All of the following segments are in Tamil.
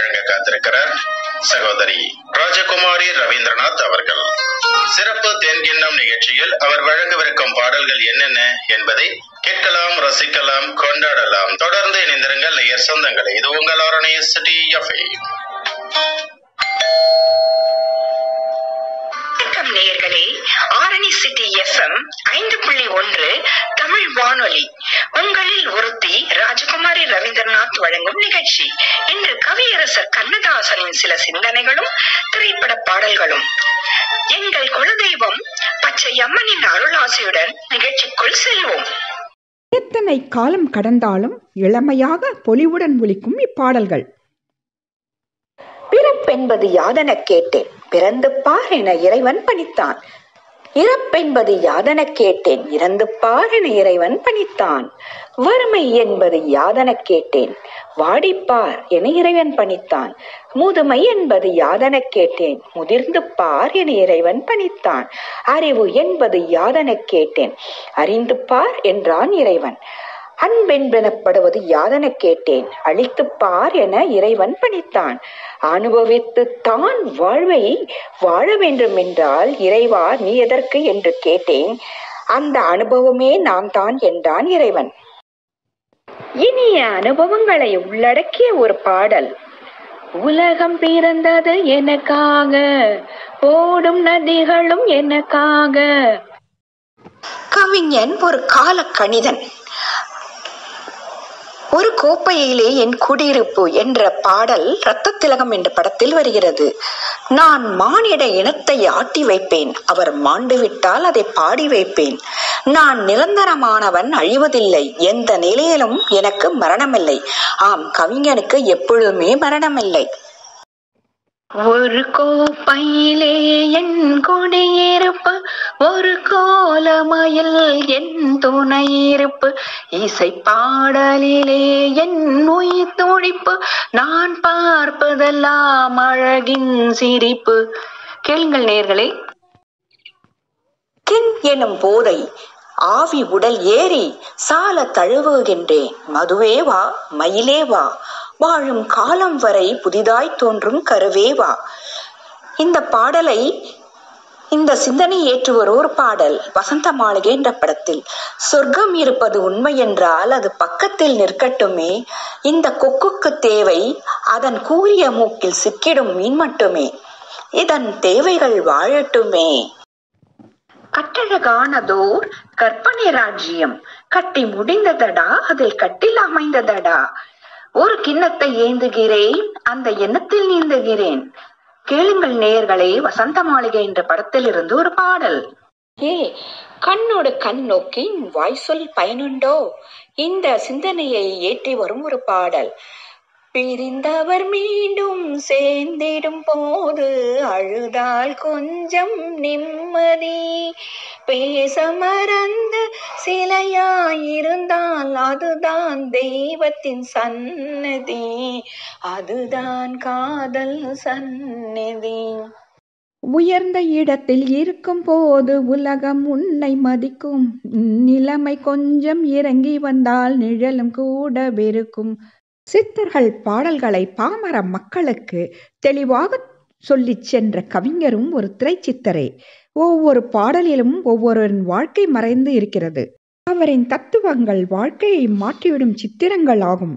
வழங்க காத்திருக்கிறார் சகோதரி ராஜகுமாரி ரவீந்திரநாத் அவர்கள் சிறப்பு தென்கிண்ணம் நிகழ்ச்சியில் அவர் வழங்கவிருக்கும் பாடல்கள் என்னென்ன என்பதை கேட்கலாம் ரசிக்கலாம் கொண்டாடலாம் தொடர்ந்து இணைந்திருங்கள் நேயர் சொந்தங்களே இது உங்கள் ஆரணி சிட்டி எஃப்ஐ வணக்கம் நேயர்களே ஆரணி சிட்டி எஃப்எம் ஐந்து புள்ளி ஒன்று தமிழ் வானொலி உங்களில் ஒருத்தி ராஜகுமாரி ரவீந்திரநாத் வழங்கும் நிகழ்ச்சி இன்று கவியரசர் கண்ணதாசனின் சில சிந்தனைகளும் திரைப்பட பாடல்களும் எங்கள் குலதெய்வம் பச்சை அம்மனின் அருளாசியுடன் நிகழ்ச்சிக்குள் செல்வோம் எத்தனை காலம் கடந்தாலும் இளமையாக பொலிவுடன் ஒலிக்கும் இப்பாடல்கள் பிறப்பென்பது யாதென கேட்டேன் பிறந்து பார் என இறைவன் பணித்தான் இறப்பென்பது யாதென கேட்டேன் இறந்து பார் என இறைவன் பணித்தான் வறுமை என்பது யாதென கேட்டேன் வாடிப்பார் என இறைவன் பணித்தான் முதுமை என்பது யாதென கேட்டேன் முதிர்ந்து பார் என இறைவன் பணித்தான் அறிவு என்பது யாதென கேட்டேன் அறிந்து பார் என்றான் இறைவன் அன்பென்பெனப்படுவது யாதென கேட்டேன் அழித்துப் பார் என இறைவன் பணித்தான் அனுபவித்து தான் வாழ்வை வாழ வேண்டும் என்றால் இறைவா நீ எதற்கு என்று கேட்டேன் அந்த அனுபவமே நான் தான் என்றான் இறைவன் இனிய அனுபவங்களை உள்ளடக்கிய ஒரு பாடல் உலகம் பிறந்தது எனக்காக ஓடும் நதிகளும் எனக்காக கவிஞன் ஒரு கால கணிதன் ஒரு கோப்பையிலே என் குடியிருப்பு என்ற பாடல் ரத்த திலகம் என்ற படத்தில் வருகிறது நான் மானிட இனத்தை ஆட்டி வைப்பேன் அவர் மாண்டு விட்டால் அதை பாடி வைப்பேன் நான் நிரந்தரமானவன் அழிவதில்லை எந்த நிலையிலும் எனக்கு மரணமில்லை ஆம் கவிஞனுக்கு எப்பொழுதுமே மரணமில்லை ஒரு கோப்பையிலே என் குடியிருப்பு ஒரு கோலமயில் என் துணையிருப்பு இசை பாடலிலே என் உயிர் துடிப்பு நான் பார்ப்பதெல்லாம் அழகின் சிரிப்பு கேளுங்கள் நேர்களே கின் எனும் போதை ஆவி உடல் ஏறி சால தழுவுகின்றேன் மதுவே வா மயிலே வா வாழும் காலம் வரை புதிதாய் தோன்றும் கருவே வா இந்த பாடலை இந்த சிந்தனை ஏற்றுவர் ஒரு பாடல் வசந்த மாளிகை என்ற படத்தில் சொர்க்கம் இருப்பது உண்மை என்றால் அது பக்கத்தில் நிற்கட்டுமே இந்த கொக்குக்கு தேவை அதன் கூரிய மூக்கில் சிக்கிடும் மீன் மட்டுமே இதன் தேவைகள் வாழட்டுமே கட்டழகானதோர் கற்பனை ராஜ்யம் கட்டி முடிந்ததடா அதில் கட்டில் அமைந்ததடா ஒரு கிண்ணத்தை ஏந்துகிறேன் அந்த எண்ணத்தில் நீந்துகிறேன் கேளுங்கள் நேயர்களே வசந்த மாளிகை என்ற படத்தில் இருந்து ஒரு பாடல் ஏ கண்ணோடு கண் நோக்கி வாய் சொல் பயனுண்டோ இந்த சிந்தனையை ஏற்றி வரும் ஒரு பாடல் பிரிந்தவர் மீண்டும் சேர்ந்திடும் போது அழுதால் கொஞ்சம் நிம்மதி பேச மறந்து சிலையாயிருந்தால் அதுதான் தெய்வத்தின் சன்னதி அதுதான் காதல் சந்நிதி உயர்ந்த இடத்தில் இருக்கும் போது உலகம் உன்னை மதிக்கும் நிலைமை கொஞ்சம் இறங்கி வந்தால் நிழலும் கூட வெறுக்கும் சித்தர்கள் பாடல்களை பாமர மக்களுக்கு தெளிவாக சொல்லிச் சென்ற கவிஞரும் ஒரு திரைச்சித்தரே ஒவ்வொரு பாடலிலும் ஒவ்வொருவரின் வாழ்க்கை மறைந்து இருக்கிறது அவரின் தத்துவங்கள் வாழ்க்கையை மாற்றிவிடும் சித்திரங்கள் ஆகும்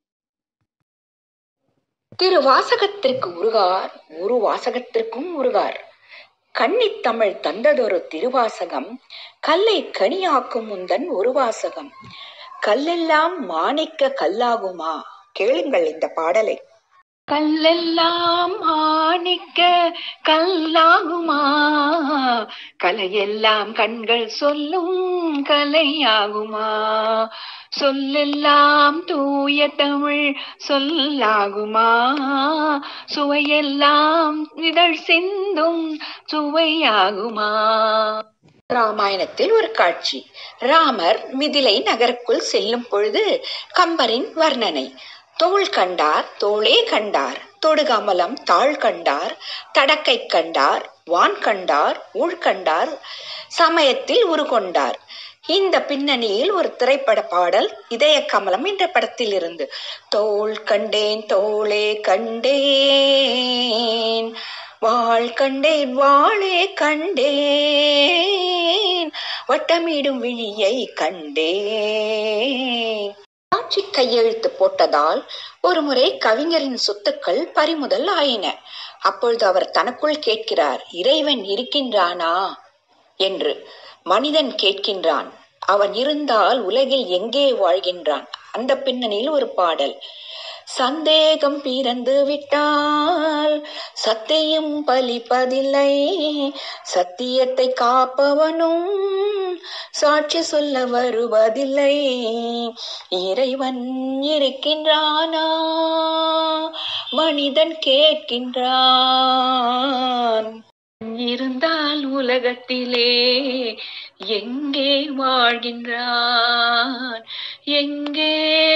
திருவாசகத்திற்கு உருகார் ஒரு வாசகத்திற்கும் உருகார் கன்னித்தமிழ் தந்ததொரு திருவாசகம் கல்லை கனியாக்கும் முந்தன் ஒரு வாசகம் கல்லெல்லாம் மாணிக்க கல்லாகுமா கேளுங்கள் இந்த பாடலை கல்லெல்லாம் ஆணிக்க கல்லாகுமா கலையெல்லாம் கண்கள் சொல்லும் கலையாகுமா சொல்லெல்லாம் தூய தமிழ் சொல்லாகுமா சுவையெல்லாம் இதழ் சிந்தும் சுவையாகுமா ராமாயணத்தில் ஒரு காட்சி ராமர் மிதிலை நகருக்குள் செல்லும் பொழுது கம்பரின் வர்ணனை தோள் கண்டார் தோளே கண்டார் தொடுகமலம் தாழ் கண்டார் தடக்கை கண்டார் வான் கண்டார் ஊழ் கண்டார் சமயத்தில் உருகொண்டார் இந்த பின்னணியில் ஒரு திரைப்பட பாடல் இதய கமலம் என்ற படத்தில் இருந்து தோள் கண்டேன் தோளே கண்டேன் வாழ் கண்டேன் வாளே கண்டேன் வட்டமிடும் விழியை கண்டேன் ஆட்சி கையெழுத்து போட்டதால் ஒருமுறை கவிஞரின் சொத்துக்கள் பறிமுதல் ஆயின அப்பொழுது அவர் தனக்குள் கேட்கிறார் இறைவன் இருக்கின்றானா என்று மனிதன் கேட்கின்றான் அவன் இருந்தால் உலகில் எங்கே வாழ்கின்றான் அந்த பின்னணியில் ஒரு பாடல் சந்தேகம் பிறந்து விட்டால் சத்தியம் பலிப்பதில்லை சத்தியத்தை காப்பவனும் சாட்சி சொல்ல வருவதில்லை இறைவன் இருக்கின்றானா மனிதன் கேட்கின்றான் இருந்தால் உலகத்திலே எங்கே வாழ்கின்றான் எங்கே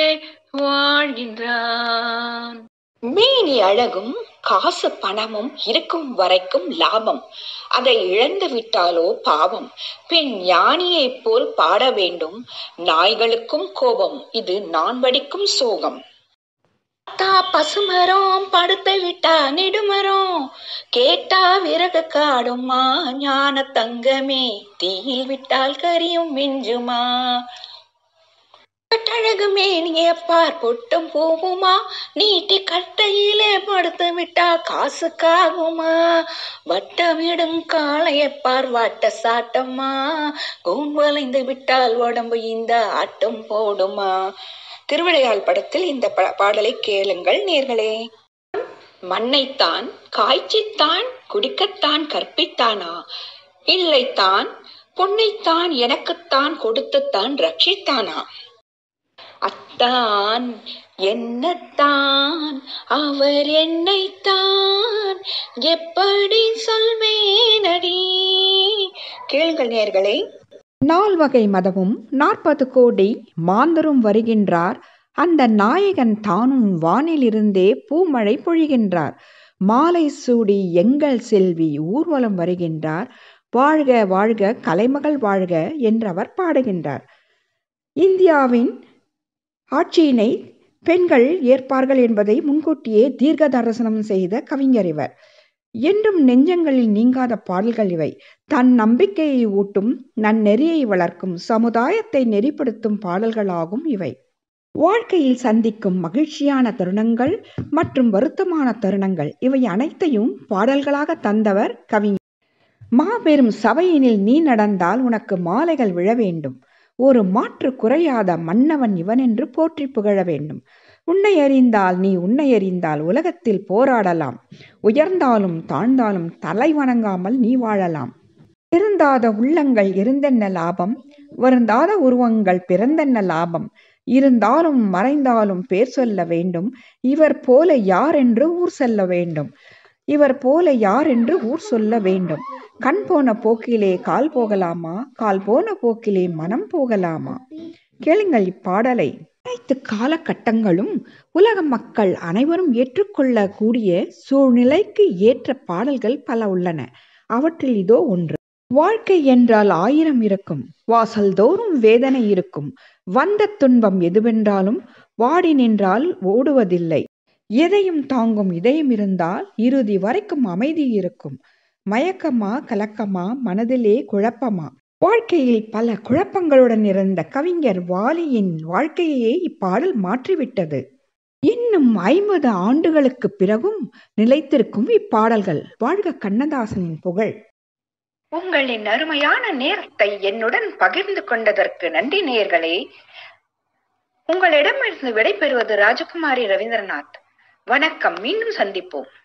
வாழ்கின்றான் மேனி அழகும் காசு பணமும் இருக்கும் வரைக்கும் லாபம் அதை இழந்து விட்டாலோ பாவம் பின் ஞானியைப் போல் பாட வேண்டும் நாய்களுக்கும் கோபம் இது நான் வடிக்கும் சோகம் தா பசுமரம் படுத்து விட்டா நெடுமரம் கேட்டா விறகு காடுமா ஞான தங்கமே தீயில் விட்டால் கரியும் மிஞ்சுமா கட்டழகு மேனிய பார் பொட்டும் போகுமா நீட்டி கட்டையிலே படுத்து விட்டா காசுக்காகுமா வட்டமிடும் காளைய பார் வாட்ட சாட்டம்மா கூம்பலைந்து விட்டால் உடம்பு இந்த ஆட்டம் போடுமா திருவிளையாள் படத்தில் இந்த ப- பாடலை கேளுங்கள் நேர்களே மண்ணைத்தான் காய்ச்சித்தான் குடிக்கத்தான் கற்பித்தானா இல்லைத்தான் பொன்னைத்தான் எனக்குத்தான் கொடுத்துத்தான் ரட்சித்தானா அத்தான் என்னத்தான் அவர் என்னைத்தான் எப்படி சொல்வேனடி கேளுங்கள் நேர்களே நால்வகை மதமும் நாற்பது கோடி மாந்தரும் வருகின்றார் அந்த நாயகன் தானும் வானிலிருந்தே பூமழை பொழிகின்றார் மாலை சூடி எங்கள் செல்வி ஊர்வலம் வருகின்றார் வாழ்க வாழ்க கலைமகள் வாழ்க என்றவர் பாடுகின்றார் இந்தியாவின் ஆட்சியினை பெண்கள் ஏற்பார்கள் என்பதை முன்கூட்டியே தீர்க்க தரிசனம் செய்த கவிஞர் இவர் என்றும் நெஞ்சங்களில் நீங்காத பாடல்கள் இவை தன் நம்பிக்கையை ஊட்டும் நன்னெறியை வளர்க்கும் சமுதாயத்தை நெறிப்படுத்தும் பாடல்களாகும் இவை வாழ்க்கையில் சந்திக்கும் மகிழ்ச்சியான தருணங்கள் மற்றும் வருத்தமான தருணங்கள் இவை அனைத்தையும் பாடல்களாக தந்தவர் கவிஞர் மாபெரும் சபையினில் நீ நடந்தால் உனக்கு மாலைகள் விழ வேண்டும் ஒரு மாற்று குறையாத மன்னவன் இவன் என்று போற்றி புகழ வேண்டும் உன்னை அறிந்தால் நீ உன்னை அறிந்தால் உலகத்தில் போராடலாம் உயர்ந்தாலும் தாழ்ந்தாலும் தலை வணங்காமல் நீ வாழலாம் இருந்தாத உள்ளங்கள் இருந்தென்ன லாபம் வருந்தாத உருவங்கள் பிறந்தென்ன லாபம் இருந்தாலும் மறைந்தாலும் பேர் சொல்ல வேண்டும் இவர் போல யார் என்று ஊர் செல்ல வேண்டும் இவர் போல யார் என்று ஊர் சொல்ல வேண்டும் கண் போன போக்கிலே கால் போகலாமா கால் போன போக்கிலே மனம் போகலாமா கேளுங்கள் இப்பாடலை அனைத்து காலகட்டங்களும் உலக மக்கள் அனைவரும் ஏற்றுக்கொள்ளக்கூடிய சூழ்நிலைக்கு ஏற்ற பாடல்கள் பல உள்ளன அவற்றில் இதோ ஒன்று வாழ்க்கை என்றால் ஆயிரம் இருக்கும் வாசல் தோறும் வேதனை இருக்கும் வந்த துன்பம் எதுவென்றாலும் வாடி நின்றால் ஓடுவதில்லை எதையும் தாங்கும் இதயம் இருந்தால் இறுதி வரைக்கும் அமைதி இருக்கும் மயக்கமா கலக்கமா மனதிலே குழப்பமா வாழ்க்கையில் பல குழப்பங்களுடன் இருந்த கவிஞர் வாலியின் வாழ்க்கையே இப்பாடல் மாற்றிவிட்டது இன்னும் ஐம்பது ஆண்டுகளுக்கு பிறகும் நிலைத்திருக்கும் இப்பாடல்கள் வாழ்க கண்ணதாசனின் புகழ் உங்களின் அருமையான நேரத்தை என்னுடன் பகிர்ந்து கொண்டதற்கு நன்றி நேயர்களே உங்களிடமிருந்து விடைபெறுவது ராஜகுமாரி ரவீந்திரநாத் வணக்கம் மீண்டும் சந்திப்போம்